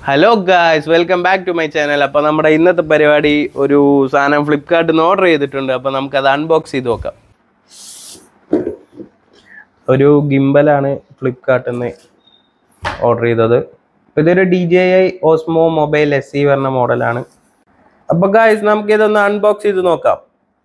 hello guys welcome back to my channel അപ്പോൾ നമ്മുടെ ഇന്നത്തെ പരിപാടി ഒരു സാധനം ഫ്ലിപ്കാർട്ടിൽ നിന്ന് ഓർഡർ ചെയ്തിട്ടുണ്ട് അപ്പോൾ നമുക്കത് അൺബോക്സ് ചെയ്ത് നോക്കാം ഒരു ഗിംബലാണ് ഫ്ലിപ്കാർട്ടിൽ നിന്ന് ഓർഡർ ചെയ്തത് അപ്പോൾ ഇതൊരു D J I Osmo mobile S C പറഞ്ഞ മോഡലാണ് അപ്പോൾ ഗായ്സ് നമുക്കിതൊന്ന് അൺബോക്സ് ചെയ്ത് നോക്കാം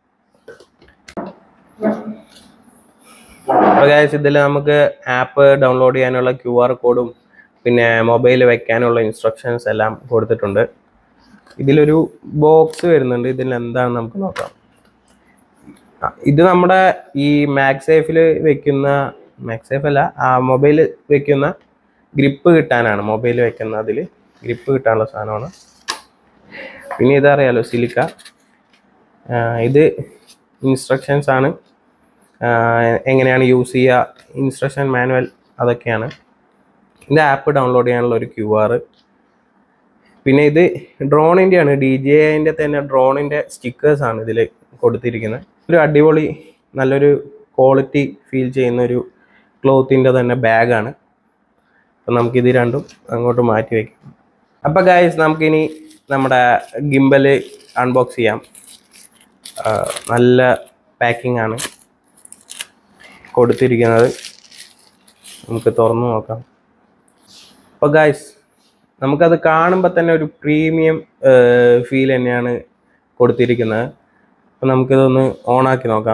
അപ്പോൾ ഗായ്സ് ഇതിൽ നമുക്ക് ആപ്പ് ഡൗൺലോഡ് ചെയ്യാനുള്ള ക്യു ആർ കോഡും പിന്നെ മൊബൈൽ വെക്കാനുള്ള ഇൻസ്ട്രക്ഷൻസ് എല്ലാം കൊടുത്തിട്ടുണ്ട് ഇതിലൊരു ബോക്സ് വരുന്നുണ്ട് ഇതിൽ എന്താണ് നമുക്ക് നോക്കാം ആ, ഇത് നമ്മുടെ ഈ മാക്സേഫിൽ വെക്കുന്ന മാക്സേഫ് അല്ല ആ മൊബൈൽ വെക്കുന്ന ഗ്രിപ്പ് കിട്ടാനാണ് മൊബൈൽ വെക്കുന്ന അതിൽ ഗ്രിപ്പ് കിട്ടാനുള്ള സാധനമാണ് പിന്നെ ഇതറിയാലോ സിലിക്ക ആ, ഇത് ഇൻസ്ട്രക്ഷൻസ് ആണ് ആ, എങ്ങനെയാണ് യൂസ് ചെയ്യുക ഇൻസ്ട്രക്ഷൻ മാനുവൽ അതൊക്കെയാണ് ഇത് ആപ്പ് ഡൗൺലോഡ് ചെയ്യാനുള്ള ഒരു ക്യു ആർ പിന്നെ ഇത് ഡ്രോണിൻ്റെ ആണ് ഡി ജെ ഐൻ്റെ തന്നെ ഡ്രോണിൻ്റെ സ്റ്റിക്കേഴ്സ് ആണ് ഇതിൽ കൊടുത്തിരിക്കുന്നത് ഒരു അടിപൊളി നല്ലൊരു ക്വാളിറ്റി ഫീൽ ചെയ്യുന്ന ഒരു ക്ലോത്തിൻ്റെ തന്നെ ബാഗാണ് അപ്പം നമുക്കിത് രണ്ടും അങ്ങോട്ട് മാറ്റി വയ്ക്കാം അപ്പോൾ ഗായ്സ് നമുക്കിനി നമ്മുടെ ഗിംബൽ അൺബോക്സ് ചെയ്യാം ആ, നല്ല പാക്കിംഗ് ആണ് കൊടുത്തിരിക്കുന്നത് നമുക്ക് തുറന്നു നോക്കാം അപ്പോൾ ഗായ്സ് നമുക്കത് കാണുമ്പോൾ തന്നെ ഒരു പ്രീമിയം ഫീൽ തന്നെയാണ് കൊടുത്തിരിക്കുന്നത് അപ്പോൾ നമുക്കിതൊന്ന് ഓണാക്കി നോക്കാം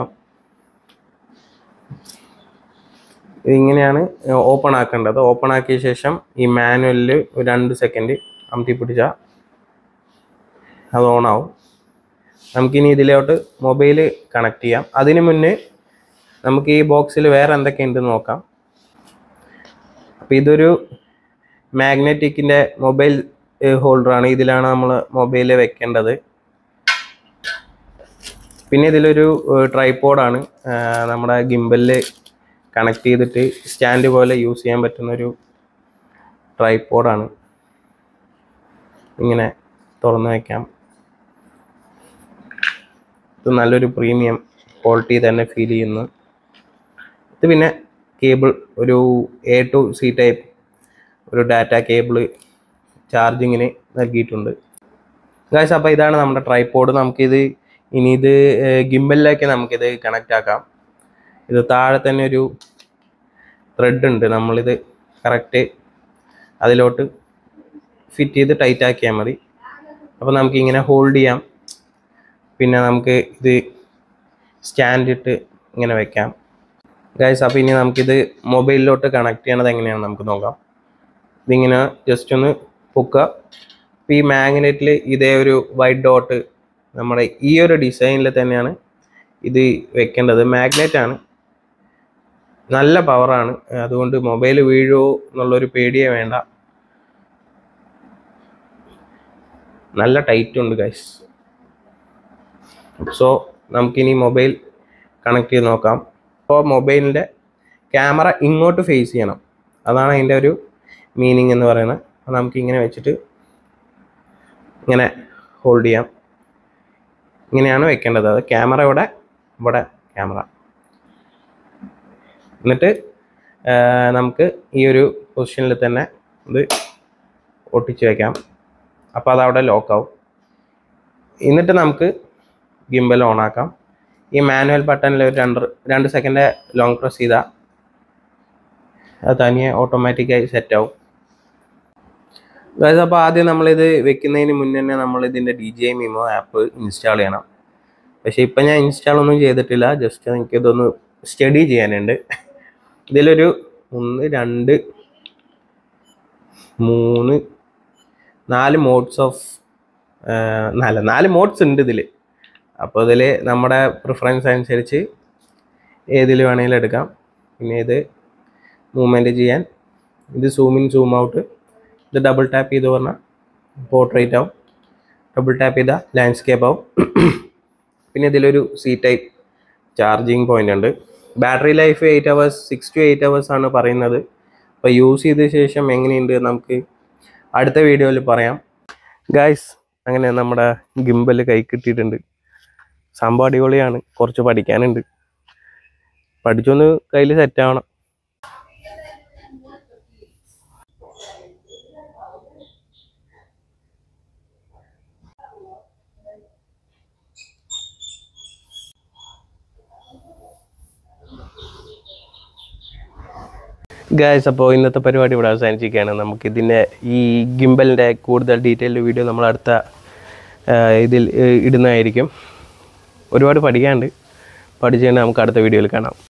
ഇതിങ്ങനെയാണ് ഓപ്പൺ ആക്കേണ്ടത് ഓപ്പൺ ആക്കിയ ശേഷം ഈ മാനുവലിൽ ഒരു രണ്ട് സെക്കൻഡ് അമർത്തി പിടിച്ചാൽ അത് ഓണാവും നമുക്കിനി ഇതിലോട്ട് മൊബൈൽ കണക്ട് ചെയ്യാം അതിന് മുന്നേ നമുക്ക് ഈ ബോക്സിൽ വേറെ എന്തൊക്കെയുണ്ടെന്ന് നോക്കാം അപ്പോൾ ഇതൊരു മാഗ്നറ്റിക്കിൻ്റെ മൊബൈൽ ഹോൾഡറാണ് ഇതിലാണ് നമ്മൾ മൊബൈൽ വെക്കേണ്ടത് പിന്നെ ഇതിലൊരു ട്രൈപ്പോഡാണ് നമ്മുടെ ഗിംബലിൽ കണക്ട് ചെയ്തിട്ട് സ്റ്റാൻഡ് പോലെ യൂസ് ചെയ്യാൻ പറ്റുന്ന ഒരു ട്രൈപ്പോഡാണ് ഇങ്ങനെ തുറന്നു വയ്ക്കാം ഇത് നല്ലൊരു പ്രീമിയം ക്വാളിറ്റി തന്നെ ഫീൽ ചെയ്യുന്നു ഇത് പിന്നെ കേബിൾ ഒരു എ ടു സി ടൈപ്പ് ഒരു ഡാറ്റ കേബിള് ചാർജിങ്ങിന് നൽകിയിട്ടുണ്ട് ഗായ്സ് അപ്പോൾ ഇതാണ് നമ്മുടെ ട്രൈപ്പോഡ് നമുക്കിത് ഇനി ഇത് ഗിംബലിലേക്ക് നമുക്കിത് കണക്റ്റ് ആക്കാം ഇത് താഴെ തന്നെ ഒരു ത്രെഡ് ഉണ്ട് നമ്മളിത് കറക്റ്റ് അതിലോട്ട് ഫിറ്റ് ചെയ്ത് ടൈറ്റ് ആക്കിയാൽ മതി അപ്പോൾ നമുക്ക് ഇങ്ങനെ ഹോൾഡ് ചെയ്യാം പിന്നെ നമുക്ക് ഇത് സ്റ്റാൻഡ് ഇട്ട് ഇങ്ങനെ വെക്കാം ഗൈസ് അപ്പോൾ ഇനി നമുക്കിത് മൊബൈലിലോട്ട് കണക്ട് ചെയ്യണത് എങ്ങനെയാണെന്ന് നമുക്ക് നോക്കാം ഇതിങ്ങനെ ജസ്റ്റ് ഒന്ന് പൊക്കുക അപ്പോൾ ഈ മാഗ്നറ്റിൽ ഇതേ ഒരു വൈറ്റ് ഡോട്ട് നമ്മുടെ ഈ ഒരു ഡിസൈനിൽ തന്നെയാണ് ഇത് വെക്കേണ്ടത് മാഗ്നറ്റ് ആണ് നല്ല പവറാണ് അതുകൊണ്ട് മൊബൈൽ വീഴുമോ എന്നുള്ളൊരു പേടിയേ വേണ്ട നല്ല ടൈറ്റ് ഉണ്ട് ഗൈസ് സോ നമുക്കിനി മൊബൈൽ കണക്ട് ചെയ്ത് നോക്കാം അപ്പോൾ മൊബൈലിൻ്റെ ക്യാമറ ഇങ്ങോട്ട് ഫേസ് ചെയ്യണം അതാണ് അതിൻ്റെ ഒരു മീനിങ് എന്ന് പറയുന്നത് അപ്പോൾ നമുക്ക് ഇങ്ങനെ വെച്ചിട്ട് ഇങ്ങനെ ഹോൾഡ് ചെയ്യാം ഇങ്ങനെയാണ് വെക്കേണ്ടത് അത് ക്യാമറ ഇവിടെ ഇവിടെ ക്യാമറ എന്നിട്ട് ആ, നമുക്ക് ഈ ഒരു പൊസിഷനിൽ തന്നെ ഇത് ഒട്ടിച്ച് വയ്ക്കാം അപ്പോൾ അത് അവിടെ ലോക്കാവും എന്നിട്ട് നമുക്ക് ഗിംബൽ ഓൺ ആക്കാം ഈ മാനുവൽ ബട്ടണിൽ ഒരു രണ്ട് രണ്ട് സെക്കൻഡ് ലോങ് പ്രസ് ചെയ്താൽ അത് തനിയെ ഓട്ടോമാറ്റിക്കായി സെറ്റ് ആവും അതായത് അപ്പോൾ ആദ്യം നമ്മളിത് വെക്കുന്നതിന് മുന്നേ തന്നെ നമ്മൾ ഇതിൻ്റെ D G I Mimo app install ചെയ്യണം പക്ഷേ ഇപ്പം ഞാൻ ഇൻസ്റ്റാൾ ഒന്നും ചെയ്തിട്ടില്ല ജസ്റ്റ് എനിക്കിതൊന്ന് സ്റ്റഡി ചെയ്യാനുണ്ട് ഇതിലൊരു ഒന്ന് രണ്ട് മൂന്ന് നാല് മോഡ്സ് ഓഫ് നാല് നാല് മോഡ്സ് ഉണ്ട് ഇതിൽ അപ്പോൾ ഇതിൽ നമ്മുടെ പ്രിഫറൻസ് അനുസരിച്ച് ഏതിൽ വേണമെങ്കിലും എടുക്കാം പിന്നെ ഇത് മൂവ്മെൻറ്റ് ചെയ്യാൻ ഇത് സൂം ഇൻ സൂം ഔട്ട് ഇത് ഡബിൾ ടാപ്പ് ചെയ്ത് പറഞ്ഞാൽ പോർട്രേറ്റ് ആവും ഡബിൾ ടാപ്പ് ചെയ്താൽ ലാൻഡ്സ്കേപ്പ് ആവും പിന്നെ ഇതിലൊരു സി ടൈപ്പ് ചാർജിങ് പോയിന്റ് ഉണ്ട് battery life eight hours six to eight hours ആണ് പറയുന്നത് അപ്പോൾ യൂസ് ചെയ്ത ശേഷം എങ്ങനെയുണ്ട് നമുക്ക് അടുത്ത വീഡിയോയിൽ പറയാം ഗായ്സ് അങ്ങനെ നമ്മുടെ ഗിംബൽ കൈ കിട്ടിയിട്ടുണ്ട് സംഭവം അടിപൊളിയാണ് കുറച്ച് പഠിക്കാനുണ്ട് പഠിച്ചൊന്ന് കയ്യിൽ സെറ്റ് ആവണം ഗായ്സ് അപ്പോൾ ഇന്നത്തെ പരിപാടി ഇവിടെ അവസാനിച്ചിരിക്കുകയാണ് നമുക്കിതിൻ്റെ ഈ ഗിംബലിൻ്റെ കൂടുതൽ ഡീറ്റെയിൽഡ് വീഡിയോ നമ്മൾ അടുത്ത ആ, ഇതിൽ ഏ, ഇടുന്നതായിരിക്കും ഒരുപാട് പഠിക്കാനുണ്ട് പഠിച്ചു കഴിഞ്ഞാൽ നമുക്ക് അടുത്ത വീഡിയോയിൽ കാണാം